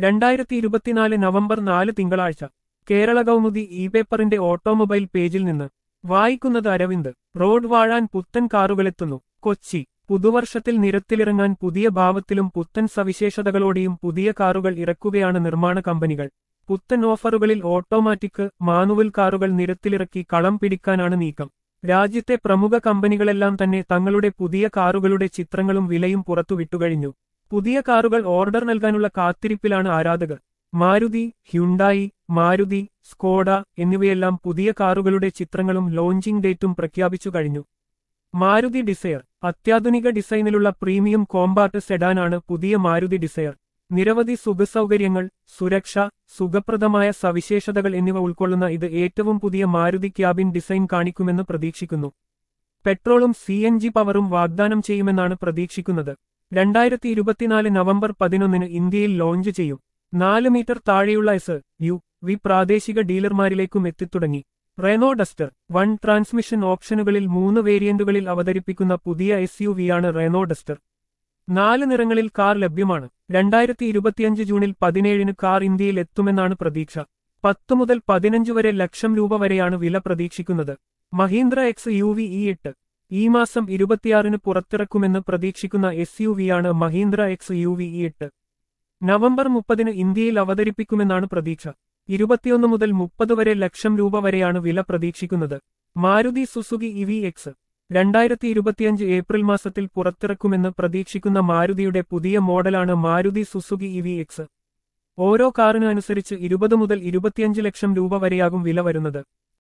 രണ്ടായിരത്തി ഇരുപത്തിനാല് നവംബർ നാല് തിങ്കളാഴ്ച കേരള കൗമുദി ഇ പേപ്പറിന്റെ ഓട്ടോമൊബൈൽ പേജിൽ നിന്ന് വായിക്കുന്നത് അരവിന്ദ് റോഡ് വാഴാൻ പുത്തൻ കാറുകളെത്തുന്നു കൊച്ചി പുതുവർഷത്തിൽ നിരത്തിലിറങ്ങാൻ പുതിയ ഭാവത്തിലും പുത്തൻ സവിശേഷതകളോടെയും പുതിയ കാറുകൾ ഇറക്കുകയാണ് നിർമ്മാണ കമ്പനികൾ പുത്തൻ ഓഫറുകളിൽ ഓട്ടോമാറ്റിക് മാനുവൽ കാറുകൾ നിരത്തിലിറക്കി കളം പിടിക്കാനാണ് നീക്കം രാജ്യത്തെ പ്രമുഖ കമ്പനികളെല്ലാം തന്നെ തങ്ങളുടെ പുതിയ കാറുകളുടെ ചിത്രങ്ങളും വിലയും പുറത്തുവിട്ടുകഴിഞ്ഞു പുതിയ കാറുകൾ ഓർഡർ നൽകാനുള്ള കാത്തിരിപ്പിലാണ് ആരാധകർ മാരുതി ഹ്യുണ്ടായി മാരുതി സ്കോഡ എന്നിവയെല്ലാം പുതിയ കാറുകളുടെ ചിത്രങ്ങളും ലോഞ്ചിംഗ് ഡേറ്റും പ്രഖ്യാപിച്ചു കഴിഞ്ഞു മാരുതി ഡിസയർ അത്യാധുനിക ഡിസൈനിലുള്ള പ്രീമിയം കോമ്പാർട്ട് സെഡാനാണ് പുതിയ മാരുതി ഡിസയർ നിരവധി സുഖസൗകര്യങ്ങൾ സുരക്ഷ സുഖപ്രദമായ സവിശേഷതകൾ എന്നിവ ഉൾക്കൊള്ളുന്ന ഇത് ഏറ്റവും പുതിയ മാരുതി ക്യാബിൻ ഡിസൈൻ കാണിക്കുമെന്ന് പ്രതീക്ഷിക്കുന്നു പെട്രോളും സി എൻ ജി പവറും വാഗ്ദാനം ചെയ്യുമെന്നാണ് പ്രതീക്ഷിക്കുന്നത് രണ്ടായിരത്തി ഇരുപത്തിനാല് നവംബർ പതിനൊന്നിന് ഇന്ത്യയിൽ ലോഞ്ച് ചെയ്യും നാല് മീറ്റർ താഴെയുള്ള എസ് യു വി പ്രാദേശിക ഡീലർമാരിലേക്കും എത്തിത്തുടങ്ങി റെനോ ഡസ്റ്റർ വൺ ട്രാൻസ്മിഷൻ ഓപ്ഷനുകളിൽ മൂന്ന് വേരിയന്റുകളിൽ അവതരിപ്പിക്കുന്ന പുതിയ എസ് യു വിയാണ് റെനോ ഡസ്റ്റർ നാല് നിറങ്ങളിൽ കാർ ലഭ്യമാണ് രണ്ടായിരത്തി ഇരുപത്തിയഞ്ച് ജൂണിൽ പതിനേഴിന് കാർ ഇന്ത്യയിൽ എത്തുമെന്നാണ് പ്രതീക്ഷ പത്ത് മുതൽ പതിനഞ്ച് വരെ ലക്ഷം രൂപ വരെയാണ് വില പ്രതീക്ഷിക്കുന്നത് Mahindra X U V E എട്ട് ഈ മാസം ഇരുപത്തിയാറിന് പുറത്തിറക്കുമെന്ന് പ്രതീക്ഷിക്കുന്ന എസ് യു വിയാണ് Mahindra X U V E എട്ട് നവംബർ മുപ്പതിന് ഇന്ത്യയിൽ അവതരിപ്പിക്കുമെന്നാണ് പ്രതീക്ഷ ഇരുപത്തിയൊന്ന് മുതൽ മുപ്പത് വരെ ലക്ഷം രൂപ വരെയാണ് വില പ്രതീക്ഷിക്കുന്നത് Maruti Suzuki E V X രണ്ടായിരത്തി ഇരുപത്തിയഞ്ച് ഏപ്രിൽ മാസത്തിൽ പുറത്തിറക്കുമെന്ന് പ്രതീക്ഷിക്കുന്ന മാരുതിയുടെ പുതിയ മോഡലാണ് Maruti Suzuki E V X ഓരോ കാറിന് അനുസരിച്ച് ഇരുപത് മുതൽ ഇരുപത്തിയഞ്ച് ലക്ഷം രൂപ വരെയാകും വില വരുന്നത്